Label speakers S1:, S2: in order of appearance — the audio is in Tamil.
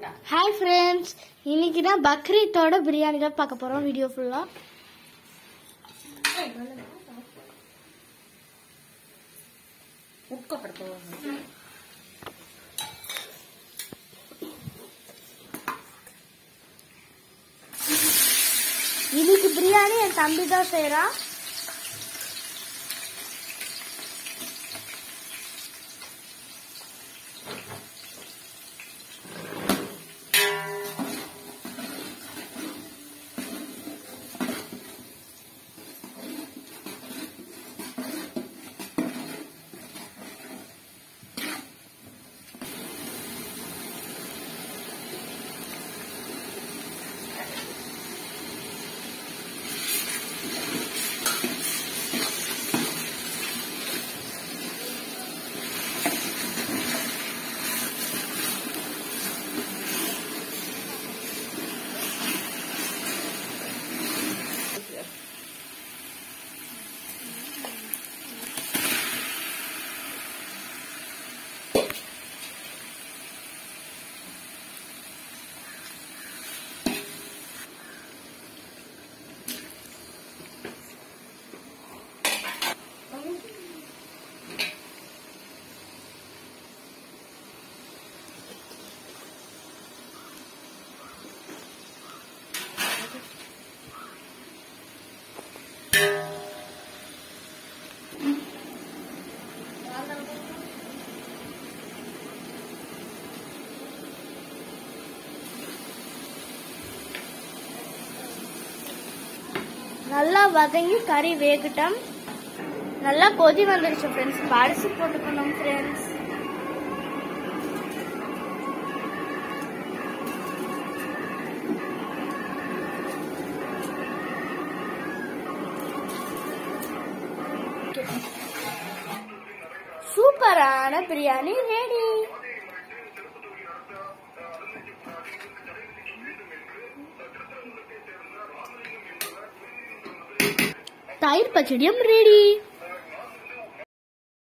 S1: ஹாய் ஃப்ரெண்ட்ஸ் இன்னைக்கு தான் பக்ரீத்தோட பிரியாணி தான் பார்க்க போறோம் வீடியோ ஃபுல்லா இன்னைக்கு பிரியாணி என் தம்பி தான் செய்யறான் நல்லா வதங்கி கறி வேகட்டும் நல்லா கொதி வந்துருச்சு ஃப்ரெண்ட்ஸ் அரிசி போட்டுக்கணும் ஃப்ரெண்ட்ஸ் சூப்பரான பிரியாணி ரெடி தயிர் பச்சடியும் ரெடி